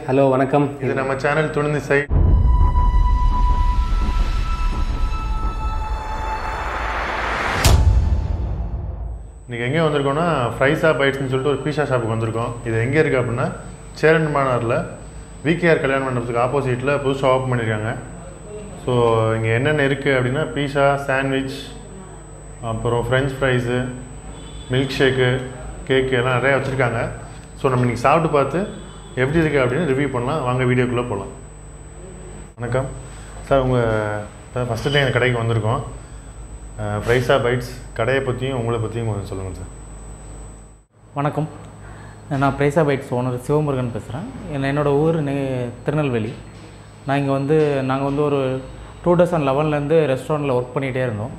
hello வணக்கம் இது நம்ம சேனல் துணிந்து சை இன்னைக்கு எங்கே வந்திருக்கோம்னா ஃப்ரைஸா பைட்ஸ்னு சொல்லிட்டு ஒரு பீஸா ஷாப்புக்கு வந்திருக்கோம் இது எங்கே இருக்குது அப்படின்னா சேரன் மாநகரில் விகேஆர் கல்யாண மண்டபத்துக்கு ஆப்போசிட்டில் புதுசாக ஓப்பன் பண்ணியிருக்காங்க ஸோ இங்கே என்னென்ன இருக்குது அப்படின்னா பீஸா சாண்ட்விச் அப்புறம் French fries milk shake cake எல்லாம் நிறையா வச்சுருக்காங்க ஸோ நம்ம இன்றைக்கி சாப்பிட்டு பார்த்து எப்படி இருக்குது அப்படின்னு ரிவ்யூ பண்ணலாம் வாங்க வீடியோக்குள்ளே போகலாம் வணக்கம் சார் உங்கள் ஃபஸ்ட்டு டைம் எங்கள் கடைக்கு வந்திருக்கோம் ஃப்ரைஸா பைட்ஸ் கடையை பற்றியும் உங்களை பற்றியும் கொஞ்சம் சொல்லுங்கள் சார் வணக்கம் நான் பிரேசா பைட்ஸ் ஓனர் சிவமுருகன் பேசுகிறேன் என்னோடய ஊர் நெ திருநெல்வேலி நான் இங்கே வந்து நாங்கள் வந்து ஒரு டூ தௌசண்ட் லெவன்லேருந்து ரெஸ்டாரண்ட்டில் ஒர்க் பண்ணிகிட்டே இருந்தோம்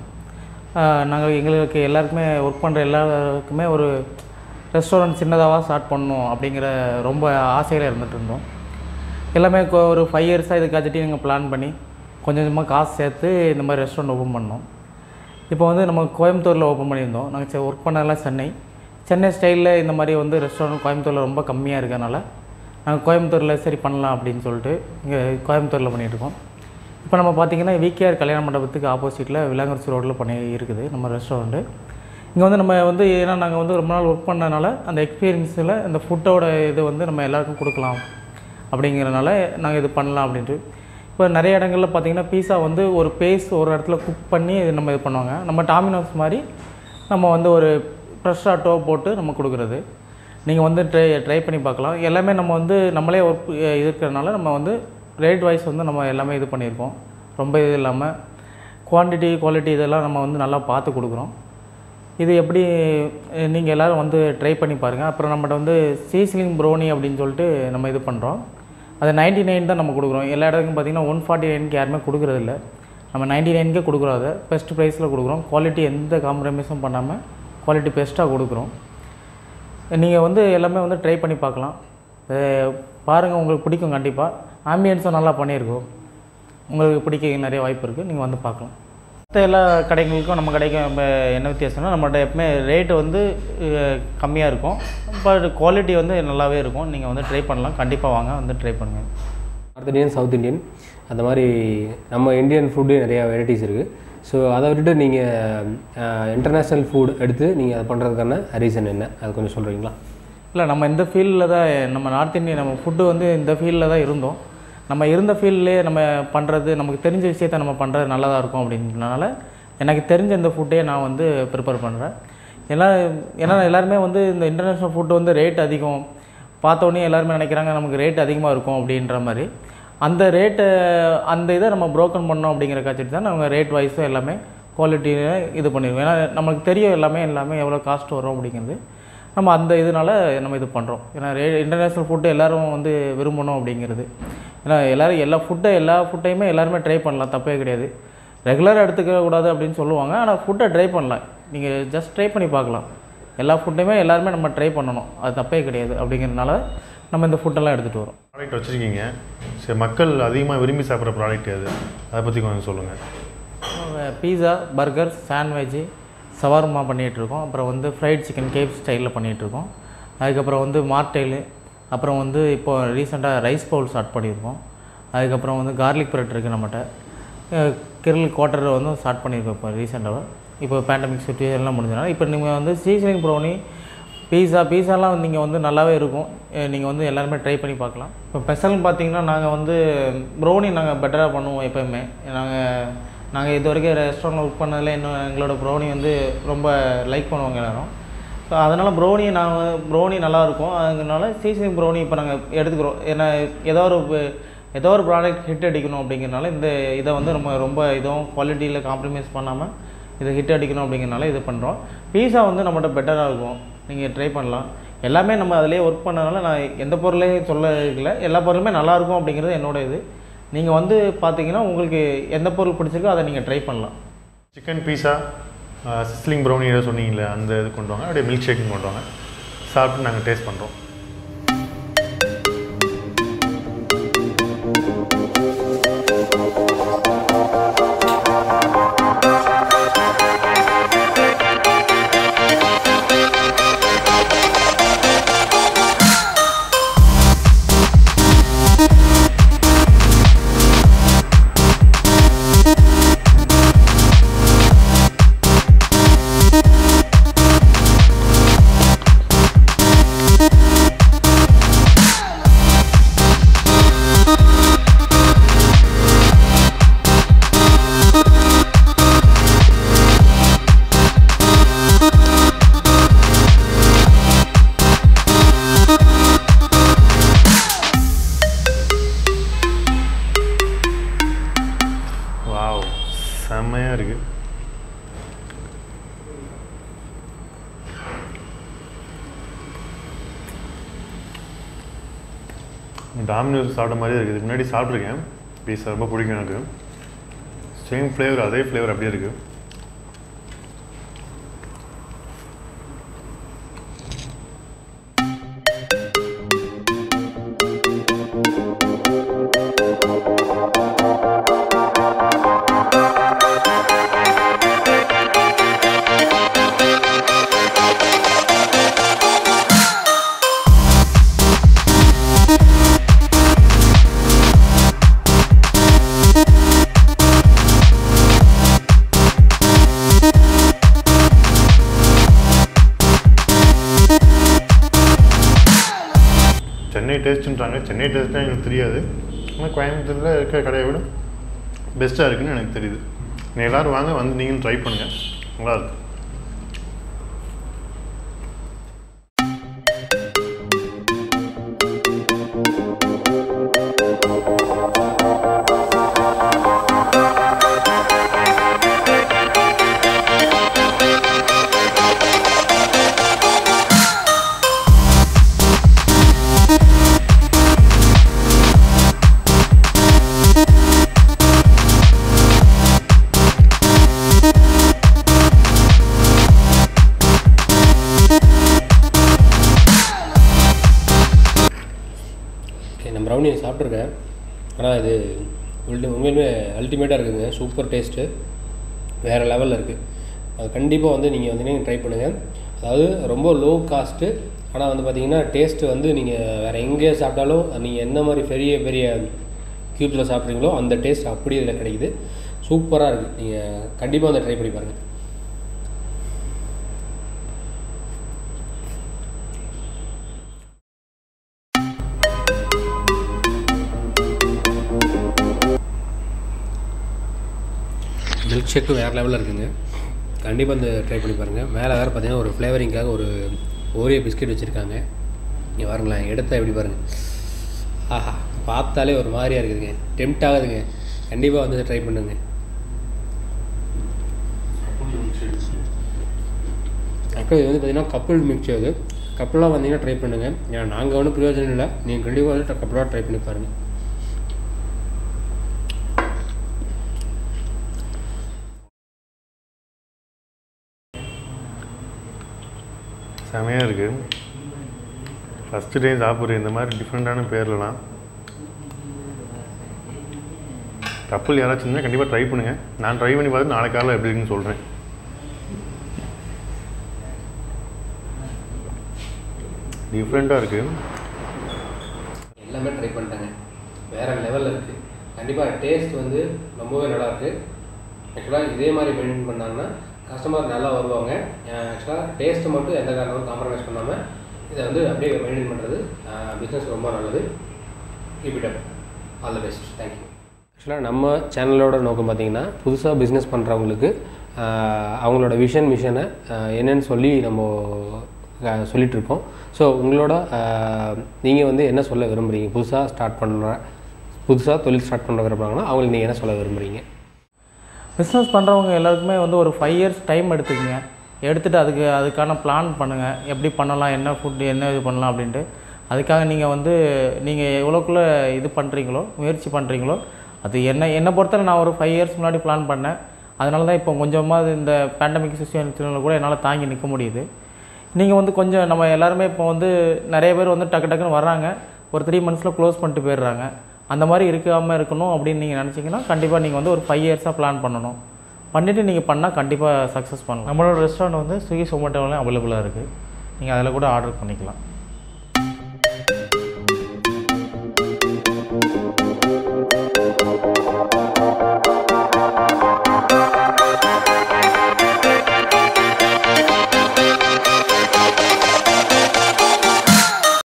நாங்கள் எங்களுக்கு எல்லாருக்குமே ஒர்க் பண்ணுற எல்லாருக்குமே ஒரு ரெஸ்டாரண்ட் சின்னதாக ஸ்டார்ட் பண்ணணும் அப்படிங்கிற ரொம்ப ஆசையில் இருந்துகிட்டு இருந்தோம் எல்லாமே கொ- ஒரு ஃபைவ் இயர்ஸாக இதுக்காச்சுட்டி நீங்கள் பிளான் பண்ணி கொஞ்சம் கொஞ்சமாக காசு சேர்த்து இந்த மாதிரி ரெஸ்டாரண்ட் ஓப்பன் பண்ணோம் இப்போ வந்து நம்ம கோயம்புத்தூரில் ஓப்பன் பண்ணியிருந்தோம் நாங்கள் ஒர்க் பண்ணதெல்லாம் சென்னை சென்னை ஸ்டைலில் இந்த மாதிரி வந்து ரெஸ்டாரண்ட் கோயம்புத்தூரில் ரொம்ப கம்மியாக இருக்கறனால நாங்கள் கோயம்புத்தூரில் சரி பண்ணலாம் அப்படின்னு சொல்லிட்டு இங்கே கோயம்புத்தூரில் பண்ணிகிட்ருக்கோம் இப்போ நம்ம பார்த்தீங்கன்னா விகேஆர் கல்யாண மண்டபத்துக்கு ஆப்போசிட்டில் விலாங்குறிச்சி ரோட்டில் பண்ணி இருக்குது நம்ம ரெஸ்டாரண்ட்டு இங்கே வந்து நம்ம வந்து ஏன்னா நாங்கள் வந்து ரொம்ப நாள் ஒர்க் பண்ணனால அந்த எக்ஸ்பீரியன்ஸில் இந்த ஃபுட்டோட இது வந்து நம்ம எல்லாருக்கும் கொடுக்கலாம் அப்படிங்கிறனால நாங்கள் இது பண்ணலாம் அப்படின்ட்டு இப்போ நிறைய இடங்களில் பார்த்தீங்கன்னா பீஸா வந்து ஒரு பேஸ் ஒரு இடத்துல குக் பண்ணி இது நம்ம இது பண்ணுவாங்க நம்ம டாமினோஸ் மாதிரி நம்ம வந்து ஒரு ஃப்ரெஷ்ஷாக டோ போட்டு நம்ம கொடுக்குறது நீங்கள் வந்து ட்ரை ட்ரை பண்ணி பார்க்கலாம் எல்லாமே நம்ம வந்து நம்மளே ஒர்க் இருக்கிறனால நம்ம வந்து ரேட் வைஸ் வந்து நம்ம எல்லாமே இது பண்ணியிருக்கோம் ரொம்ப இது இல்லாமல் குவான்டிட்டி குவாலிட்டி இதெல்லாம் நம்ம வந்து நல்லா பார்த்து கொடுக்குறோம் இது எப்படி நீங்கள் எல்லோரும் வந்து ட்ரை பண்ணி பாருங்கள் அப்புறம் நம்மகிட்ட வந்து சீஸ்லிங் ப்ரோனி அப்படின்னு சொல்லிட்டு நம்ம இது பண்ணுறோம் அது 99 நைன் தான் நம்ம கொடுக்குறோம் எல்லா இடத்துக்கும் பார்த்தீங்கன்னா ஒன் ஃபார்ட்டி நைனுக்கு யாருமே கொடுக்குறதில்ல நம்ம 99 நைனுக்கே கொடுக்குறோம் அதை பெஸ்ட் ப்ரைஸில் கொடுக்குறோம் குவாலிட்டி எந்த காம்ப்ரமைஸும் பண்ணாமல் குவாலிட்டி பெஸ்ட்டாக கொடுக்குறோம் நீங்கள் வந்து எல்லாமே வந்து ட்ரை பண்ணி பார்க்கலாம் பாருங்கள் உங்களுக்கு பிடிக்கும் கண்டிப்பாக ஆம்பியன்ஸும் நல்லா பண்ணியிருக்கோம் உங்களுக்கு பிடிக்க நிறைய வாய்ப்பு இருக்குது நீங்கள் வந்து பார்க்கலாம் மற்ற எல்லா கடைகளுக்கும் நம்ம கடைக்கும் இப்போ என்ன வித்தியாசம்னா நம்மள்ட்ட எப்பவுமே ரேட்டு வந்து கம்மியாக இருக்கும் பட் குவாலிட்டி வந்து நல்லாவே இருக்கும் நீங்கள் வந்து ட்ரை பண்ணலாம் கண்டிப்பாக வாங்க வந்து ட்ரை பண்ணுங்கள் நார்த் இந்தியன் சவுத் இந்தியன் அந்த மாதிரி நம்ம இந்தியன் ஃபுட்டு நிறையா வெரைட்டிஸ் இருக்குது ஸோ அதை விட்டுட்டு நீங்கள் இன்டர்நேஷ்னல் ஃபுட் எடுத்து நீங்கள் அதை பண்ணுறதுக்கான ரீசன் என்ன அது கொஞ்சம் சொல்கிறீங்களா இல்லை நம்ம இந்த ஃபீல்டில் தான் நம்ம நார்த் இந்தியன் நம்ம ஃபுட்டு வந்து இந்த ஃபீல்டில் தான் இருந்தோம் நம்ம இருந்த ஃபீல்ட்லேயே நம்ம பண்ணுறது நமக்கு தெரிஞ்ச விஷயத்த நம்ம பண்ணுறது நல்லதாக இருக்கும் அப்படின்றனால எனக்கு தெரிஞ்ச இந்த ஃபுட்டே நான் வந்து ப்ரிப்பேர் பண்ணுறேன் ஏன்னா ஏன்னா எல்லாருமே வந்து இந்த இன்டர்நேஷ்னல் ஃபுட்டு வந்து ரேட் அதிகம் பார்த்தோன்னே எல்லாருமே நினைக்கிறாங்க நமக்கு ரேட் அதிகமாக இருக்கும் அப்படின்ற மாதிரி அந்த ரேட்டை அந்த இதை நம்ம ப்ரோக்கன் பண்ணோம் அப்படிங்கிற காட்சிட்டு தான் நம்ம ரேட் வைஸும் எல்லாமே குவாலிட்டியை இது பண்ணிடுவோம் ஏன்னா நமக்கு தெரியும் எல்லாமே எல்லாமே எவ்வளோ காஸ்ட் வரும் அப்படிங்கிறது நம்ம அந்த இதனால நம்ம இது பண்ணுறோம் ஏன்னா ரே இன்டர்நேஷ்னல் ஃபுட்டு எல்லாரும் வந்து விரும்பணும் அப்படிங்கிறது ஏன்னா எல்லோரும் எல்லா ஃபுட்டை எல்லா ஃபுட்டையுமே எல்லாருமே ட்ரை பண்ணலாம் தப்பே கிடையாது ரெகுலராக எடுத்துக்க கூடாது அப்படின்னு சொல்லுவாங்க ஆனால் ஃபுட்டை ட்ரை பண்ணலாம் நீங்கள் ஜஸ்ட் ட்ரை பண்ணி பார்க்கலாம் எல்லா ஃபுட்டையுமே எல்லாருமே நம்ம ட்ரை பண்ணணும் அது தப்பே கிடையாது அப்படிங்கிறதுனால நம்ம இந்த ஃபுட்டெல்லாம் எடுத்துகிட்டு வரோம் ப்ராடக்ட் வச்சுருக்கீங்க சரி மக்கள் அதிகமாக விரும்பி சாப்பிட்ற ப்ராடக்ட் அது அதை பற்றி கொஞ்சம் சொல்லுங்கள் பீஸா பர்கர் சாண்ட்விட்சு சவர்மா பண்ணிகிட்ருக்கோம் அப்புறம் வந்து ஃப்ரைட் சிக்கன் கேப் ஸ்டைலில் பண்ணிகிட்ருக்கோம் அதுக்கப்புறம் வந்து மார்டெயிலு அப்புறம் வந்து இப்போ ரீசெண்டாக ரைஸ் பவுல் ஸ்டார்ட் பண்ணியிருக்கோம் அதுக்கப்புறம் வந்து கார்லிக் பிரெட் இருக்குது நம்மகிட்ட அஹ் கிரில் குவார்ட்டர் வந்து ஸ்டார்ட் பண்ணியிருக்கோம் இப்போ ரீசெண்டாக இப்போ பேண்டமிக் சுச்சுவேஷன்லாம் முடிஞ்சதுனால இப்போ நீங்கள் வந்து சீசனிங் ப்ரௌனி பீஸா பீஸாலாம் நீங்கள் வந்து நல்லாவே இருக்கும் நீங்கள் வந்து எல்லாருமே ட்ரை பண்ணி பார்க்கலாம் இப்போ ஸ்பெஷல்னு பார்த்தீங்கன்னா நாங்கள் வந்து ப்ரௌனி நாங்கள் பெட்டராக பண்ணுவோம் எப்போயுமே நாங்கள் நாங்கள் இது வரைக்கும் ரெஸ்டாரண்ட் ஒர்க் பண்ணதில் இன்னும் எங்களோட ப்ரௌனி வந்து ரொம்ப லைக் பண்ணுவாங்க எல்லாரும் ஸோ அதனால் ப்ரௌனி நாங்கள் ப்ரௌனி நல்லாயிருக்கும் அதனால சீசனிங் ப்ரௌனி இப்போ நாங்கள் எடுத்துக்கிறோம் ஏன்னா ஏதோ ஒரு ப- ஏதோ ஒரு ப்ராடக்ட் ஹிட் அடிக்கணும் அப்படிங்கிறனால இந்த இதை வந்து நம்ம ரொம்ப இதுவும் குவாலிட்டியில் காம்ப்ரமைஸ் பண்ணாமல் இதை ஹிட் அடிக்கணும் அப்படிங்கிறனால இது பண்ணுறோம் பீஸா வந்து நம்மகிட்ட பெட்டராக இருக்கும் நீங்கள் ட்ரை பண்ணலாம் எல்லாமே நம்ம அதிலே ஒர்க் பண்ணனால நான் எந்த பொருளையும் சொல்ல இருக்கல எல்லா பொருளுமே நல்லாயிருக்கும் அப்படிங்கிறது என்னோட இது நீங்கள் வந்து பார்த்தீங்கன்னா உங்களுக்கு எந்த பொருள் பிடிச்சிருக்கோ அதை நீங்கள் ட்ரை பண்ணலாம் சிக்கன் பீஸா சிஸ்லிங் ப்ரௌனி ஏதோ சொன்னீங்களே அந்த இது கொண்டு வாங்க அப்படியே மில்க் ஷேக்கும் கொண்டு வாங்க சாப்பிட்டு நாங்கள் டேஸ்ட் பண்ணுறோம் டாமினோஸ் சாப்பிட்ட மாதிரியே இருக்குது இதுக்கு முன்னாடி சாப்பிட்ருக்கேன் பீஸா ரொம்ப பிடிக்கும் எனக்கு சேம் ஃப்ளேவர் அதே ஃப்ளேவர் அப்படியே இருக்குது சென்னை டேஸ்ட்டுன்றாங்க சென்னை டேஸ்ட்டாக எனக்கு தெரியாது ஆனால் கோயம்புத்தூரில் இருக்க கடையை விட பெஸ்ட்டாக இருக்குன்னு எனக்கு தெரியுது நீ எல்லோரும் வாங்க வந்து நீங்களும் ட்ரை பண்ணுங்கள் நல்லா இருக்கு ஓகே நான் ப்ரௌனி சாப்பிட்ருக்கேன் ஆனால் இது உள்ள உண்மையிலுமே அல்டிமேட்டாக இருக்குங்க சூப்பர் டேஸ்ட்டு வேறு லெவலில் இருக்குது அது கண்டிப்பாக வந்து நீங்கள் வந்து நீங்கள் ட்ரை பண்ணுங்கள் அதாவது ரொம்ப லோ காஸ்ட்டு ஆனால் வந்து பார்த்தீங்கன்னா டேஸ்ட்டு வந்து நீங்கள் வேறு எங்கே சாப்பிட்டாலும் நீங்கள் எந்த மாதிரி பெரிய பெரிய க்யூப்ஸில் சாப்பிட்றீங்களோ அந்த டேஸ்ட் அப்படியே இதில் கிடைக்குது சூப்பராக இருக்குது நீங்கள் கண்டிப்பாக வந்து ட்ரை பண்ணி பாருங்கள் மில்க் ஷேக்கு வேறு லெவலில் இருக்குங்க கண்டிப்பாக இந்த ட்ரை பண்ணி பாருங்கள் மேலே வேறு பார்த்தீங்கன்னா ஒரு ஃப்ளேவரிங்காக ஒரு ஓரியோ பிஸ்கெட் வச்சுருக்காங்க இங்கே பாருங்களேன் எடுத்தா எப்படி பாருங்கள் ஆஹா பார்த்தாலே ஒரு மாதிரியாக இருக்குதுங்க டெம்ட் ஆகுதுங்க கண்டிப்பாக வந்து ட்ரை பண்ணுங்க அப்புறம் இது வந்து பார்த்தீங்கன்னா கப்புள் மிக்ஸ் அது கப்புளாக வந்தீங்கன்னா ட்ரை பண்ணுங்கள் ஏன்னா நாங்கள் ஒன்றும் பிரயோஜனம் இல்லை நீங்கள் கண்டிப்பாக வந்து கப்புளாக ட்ரை பண்ணி பாருங்கள் செமையாக இருக்குது ஃபஸ்ட்டு டைம் சாப்பிட்றேன் இந்த மாதிரி டிஃப்ரெண்ட்டான பேர்லலாம் கப்பல் யாராச்சும் இருந்தால் கண்டிப்பாக ட்ரை பண்ணுங்கள் நான் ட்ரை பண்ணி பார்த்து நாளைக்கு காலையில் எப்படி இருக்குன்னு சொல்கிறேன் டிஃப்ரெண்ட்டாக இருக்குது எல்லாமே ட்ரை பண்ணிட்டேங்க வேறு லெவலில் இருக்குது கண்டிப்பாக டேஸ்ட் வந்து ரொம்பவே நல்லாயிருக்கு ஆக்சுவலாக இதே மாதிரி மெயின்டைன் பண்ணாங்கன்னா கஸ்டமர் நல்லா வருவாங்க ஆக்சுவலாக டேஸ்ட்டு மட்டும் எந்த காரணமும் காம்ப்ரமைஸ் பண்ணாமல் இதை வந்து அப்படியே மெயின்டைன் பண்ணுறது பிஸ்னஸ் ரொம்ப நல்லது keep it up all the best thank you ஆக்சுவலாக நம்ம சேனலோட நோக்கம் பார்த்தீங்கன்னா புதுசாக பிஸ்னஸ் பண்ணுறவங்களுக்கு அவங்களோட விஷன் மிஷனை என்னன்னு சொல்லி நம்ம அஹ், சொல்லிட்டு இருக்கோம் ஸோ உங்களோட நீங்கள் வந்து என்ன சொல்ல விரும்புகிறீங்க புதுசாக ஸ்டார்ட் பண்ணுற புதுசாக தொழில் ஸ்டார்ட் பண்ண விரும்புகிறாங்கன்னா அவங்களுக்கு நீங்கள் என்ன சொல்ல விரும்புகிறீங்க பிஸ்னஸ் பண்ணுறவங்க எல்லாருக்குமே வந்து ஒரு ஃபைவ் இயர்ஸ் டைம் எடுத்துக்கங்க எடுத்துகிட்டு அதுக்கு அதுக்கான பிளான் பண்ணுங்கள் எப்படி பண்ணலாம் என்ன ஃபுட்டு என்ன இது பண்ணலாம் அப்படின்ட்டு அதுக்காக நீங்கள் வந்து நீங்கள் எவ்வளோக்குள்ளே இது பண்ணுறீங்களோ முயற்சி பண்ணுறீங்களோ அது என்ன என்னை பொறுத்தவரை நான் ஒரு ஃபைவ் இயர்ஸ் முன்னாடி பிளான் பண்ணேன் அதனால தான் இப்போ கொஞ்சமாக இந்த பேண்டமிக் சுச்சுவேஷனில் கூட என்னால் தாங்கி நிற்க முடியுது நீங்கள் வந்து கொஞ்சம் நம்ம எல்லாருமே இப்போ வந்து நிறைய பேர் வந்து டக்கு டக்குன்னு வர்றாங்க ஒரு த்ரீ மந்த்ஸில் க்ளோஸ் பண்ணிட்டு போயிடுறாங்க அந்த மாதிரி இருக்காமல் இருக்கணும் அப்படின்னு நீங்கள் நினச்சிங்கன்னா கண்டிப்பாக நீங்கள் வந்து ஒரு ஃபைவ் இயர்ஸாக பிளான் பண்ணணும் பண்ணிவிட்டு நீங்கள் பண்ணால் கண்டிப்பாக சக்ஸஸ் பண்ணலாம் நம்மளோட ரெஸ்டாரண்ட் வந்து ஸ்விக்கி சொமேட்டோவில் அவைலபிளாக இருக்குது நீங்கள் அதில் கூட ஆர்டர் பண்ணிக்கலாம்